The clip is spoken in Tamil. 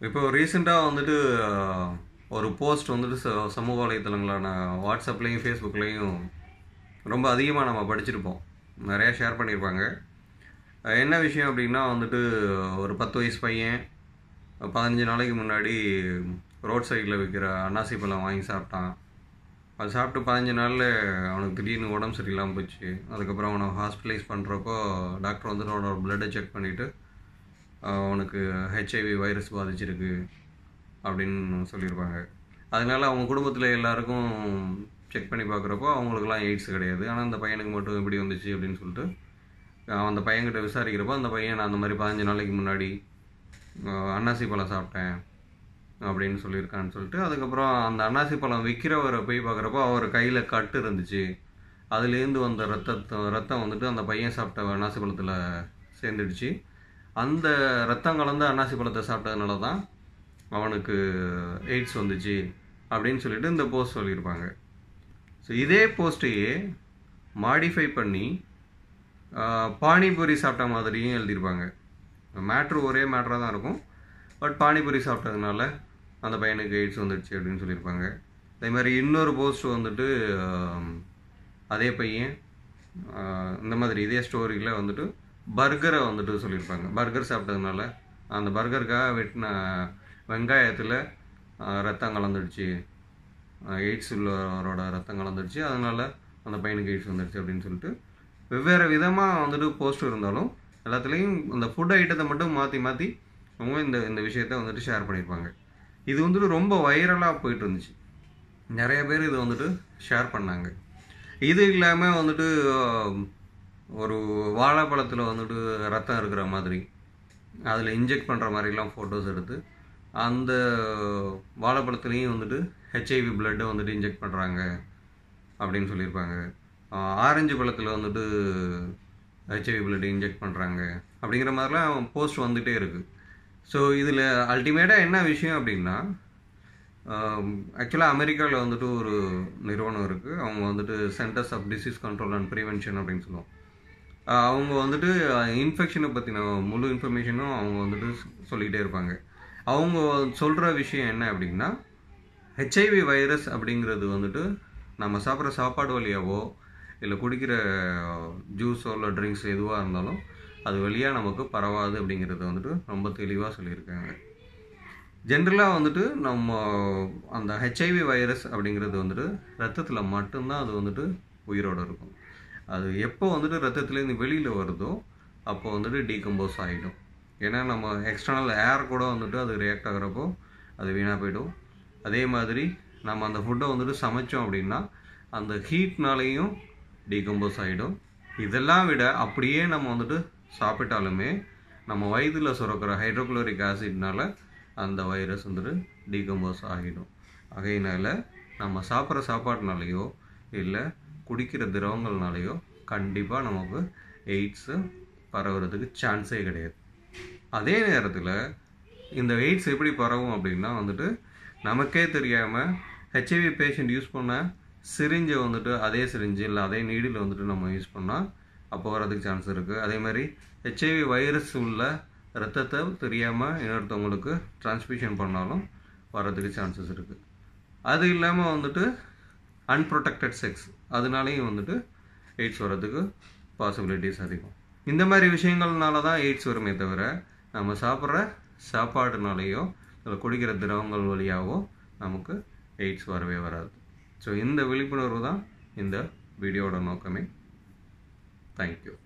இப்போ ரீசெண்டாக வந்துட்டு அஹ், ஒரு போஸ்ட் வந்துட்டு ச- சமூக வலைத்தளங்களான வாட்ஸ்அப்லேயும் ஃபேஸ்புக்லேயும் ரொம்ப அதிகமாக நம்ம படிச்சிருப்போம் நிறையா ஷேர் பண்ணியிருப்பாங்க அஹ், என்ன விஷயம் அப்படின்னா வந்துட்டு ஒரு பத்து வயசு பையன் பதினஞ்சு நாளைக்கு முன்னாடி ரோட் சைடில் விற்கிற அன்னாசி பழம் வாங்கி சாப்பிட்டான் அது சாப்பிட்டு பதினஞ்சு நாளில் அவனுக்கு திடீர்னு உடம்பு சரியில்லாமல் போச்சு அதுக்கப்புறம் அவனை ஹாஸ்பிட்டலைஸ் பண்ணுறப்போ டாக்டர் வந்துட்டு அவனோட பிளட்டை செக் பண்ணிவிட்டு அவனுக்கு ஹெச்ஐவி வைரஸ் பாதிச்சிருக்கு அப்படின்னு சொல்லியிருப்பாங்க அதனால அவங்க குடும்பத்தில் எல்லாருக்கும் செக் பண்ணி பார்க்குறப்போ அவங்களுக்குலாம் எய்ட்ஸ் கிடையாது ஆனால் அந்த பையனுக்கு மட்டும் எப்படி வந்துச்சு அப்படின்னு சொல்லிட்டு அவன் அந்த பையன்கிட்ட விசாரிக்கிறப்போ அந்த பையன் நான் அந்த மாதிரி பதினஞ்சு நாளைக்கு முன்னாடி அஹ், அன்னாசி பழம் சாப்பிட்டேன் அப்படின்னு சொல்லியிருக்கான்னு சொல்லிட்டு அதுக்கப்புறம் அந்த அன்னாசி பழம் விற்கிறவரை போய் பார்க்குறப்போ அவர் கையில் கட்டு இருந்துச்சு அதுலேருந்து வந்த ரத்தத்தை ரத்தம் வந்துட்டு அந்த பையன் சாப்பிட்ட அன்னாசி பழத்தில் சேர்ந்துடுச்சு அந்த ரத்தம் கலந்த அன்னாசி பழத்தை சாப்பிட்டதுனால தான் அவனுக்கு எய்ட்ஸ் வந்துச்சு அப்படின்னு சொல்லிட்டு இந்த போஸ்ட் சொல்லியிருப்பாங்க ஸோ இதே போஸ்ட்டையே மாடிஃபை பண்ணி ஆஹ், பானிபூரி சாப்பிட்ட மாதிரியும் எழுதியிருப்பாங்க மேட்ரு ஒரே மேட்ராக தான் இருக்கும் பட் பானிபூரி சாப்பிட்டதுனால அந்த பையனுக்கு எய்ட்ஸ் வந்துடுச்சு அப்படின்னு சொல்லியிருப்பாங்க அதே மாதிரி இன்னொரு போஸ்ட் வந்துட்டு ஆம், அதே பையன் ஆஹ், இந்த மாதிரி இதே ஸ்டோரியில் வந்துட்டு பர்கரை வந்துட்டு சொல்லியிருப்பாங்க பர்கர் சாப்பிட்டதுனால அந்த பர்கருக்காக வெட்டின வெங்காயத்தில் ரத்தம் கலந்துடுச்சு எய்ட்ஸ் உள்ளவரோட ரத்தம் கலந்துடுச்சு அதனால அந்த பையனுக்கு எய்ட்ஸ் வந்துடுச்சு அப்படின்னு சொல்லிட்டு வெவ்வேறு விதமாக வந்துட்டு போஸ்ட் இருந்தாலும் எல்லாத்துலேயும் அந்த ஃபுட் ஐட்டத்தை மட்டும் மாற்றி மாற்றி அவங்க இந்த இந்த விஷயத்த வந்துட்டு ஷேர் பண்ணியிருப்பாங்க இது வந்துட்டு ரொம்ப வைரலாக போயிட்டு இருந்துச்சு நிறைய பேர் இது வந்துட்டு ஷேர் பண்ணாங்க இது இல்லாமல் வந்துட்டு ஆஹ், ஒரு வாழைப்பழத்தில் வந்துட்டு ரத்தம் இருக்கிற மாதிரி அதில் இன்ஜெக்ட் பண்ணுற மாதிரிலாம் ஃபோட்டோஸ் எடுத்து அந்த வாழைப்பழத்துலேயும் வந்துட்டு ஹெச்ஐவி பிளட்டை வந்துட்டு இன்ஜெக்ட் பண்ணுறாங்க அப்படின்னு சொல்லியிருப்பாங்க ஆஹ் ஆரஞ்சு பழத்தில் வந்துட்டு ஹெச்ஐவி பிளட் இன்ஜெக்ட் பண்ணுறாங்க அப்படிங்கிற மாதிரிலாம் போஸ்ட் வந்துகிட்டே இருக்குது ஸோ இதில் அல்டிமேட்டாக என்ன விஷயம் அப்படின்னா ஆக்சுவலாக அமெரிக்காவில் வந்துட்டு ஒரு நிறுவனம் இருக்குது அவங்க வந்துட்டு centers of disease control and prevention அப்படின்னு சொல்லுவோம் ஆஹ் அவங்க வந்துட்டு இன்ஃபெக்ஷனை பற்றின முழு இன்ஃபர்மேஷனும் அவங்க வந்துட்டு சொல்லிக்கிட்டே இருப்பாங்க அவங்க சொல்கிற விஷயம் என்ன அப்படின்னா ஹெச்ஐவி வைரஸ் அப்படிங்கிறது வந்துட்டு நம்ம சாப்பிட்ற சாப்பாடு வழியாவோ இல்லை குடிக்கிற ஜூஸோ இல்லை ட்ரிங்க்ஸ் எதுவாக இருந்தாலும் அது வழியாக நமக்கு பரவாது அப்படிங்கிறத வந்துட்டு ரொம்ப தெளிவாக சொல்லியிருக்காங்க ஜென்ரலாக வந்துட்டு நம்ம அந்த ஹெச்ஐவி வைரஸ் அப்படிங்கிறது வந்துட்டு ரத்தத்தில் மட்டும்தான் அது வந்துட்டு உயிரோடு இருக்கும் அது எப்போ வந்துட்டு ரத்தத்துலேருந்து வெளியில் வருதோ அப்போ வந்துட்டு டீகம்போஸ் ஆகிடும் ஏன்னா நம்ம எக்ஸ்டர்னல் ஏர் கூட வந்துட்டு அது ரியாக்ட் ஆகுறப்போ அது வீணாக போயிடும் அதே மாதிரி நம்ம அந்த ஃபுட்டை வந்துட்டு சமைச்சோம் அப்படின்னா அந்த ஹீட்னாலேயும் டீகம்போஸ் ஆகிடும் இதெல்லாம் விட அப்படியே நம்ம வந்துட்டு சாப்பிட்டாலுமே நம்ம வயிற்றில் சுரக்கிற ஹைட்ரோக்ளோரிக் ஆசிட்னால அந்த வைரஸ் வந்துட்டு டீகம்போஸ் ஆகிடும் ஆகையினால நம்ம சாப்பிட்ற சாப்பாட்டுனாலேயோ இல்லை குடிக்கிற திரவங்கள்னாலேயோ கண்டிப்பாக நமக்கு எய்ட்ஸு பரவுறதுக்கு சான்ஸே கிடையாது அதே நேரத்தில் இந்த எய்ட்ஸ் எப்படி பரவும் அப்படின்னா வந்துட்டு நமக்கே தெரியாமல் ஹெச்ஐவி பேஷண்ட் யூஸ் பண்ண சிரிஞ்சை வந்துட்டு அதே சிரிஞ்சு இல்லை அதே நீடில் வந்துட்டு நம்ம யூஸ் பண்ணால் அப்போ வரதுக்கு சான்ஸ் இருக்குது அதே மாதிரி ஹெச்ஐவி வைரஸ் உள்ள ரத்தத்தை தெரியாமல் இன்னொருத்தவங்களுக்கு டிரான்ஸ்மிஷன் பண்ணாலும் வரதுக்கு சான்சஸ் இருக்குது அது இல்லாமல் வந்துட்டு அன்ப்ரொடெக்டட் செக்ஸ் அதனாலேயும் வந்துட்டு எய்ட்ஸ் வர்றதுக்கு பாசிபிலிட்டிஸ் அதிகம் இந்த மாதிரி விஷயங்கள்னால தான் எய்ட்ஸ் வருமே தவிர நம்ம சாப்பிட்ற சாப்பாடுனாலேயோ இல்லை குடிக்கிற திரவங்கள் வழியாவோ நமக்கு எய்ட்ஸ் வரவே வராது ஸோ இந்த விழிப்புணர்வு தான் இந்த வீடியோட நோக்கமே தேங்க்யூ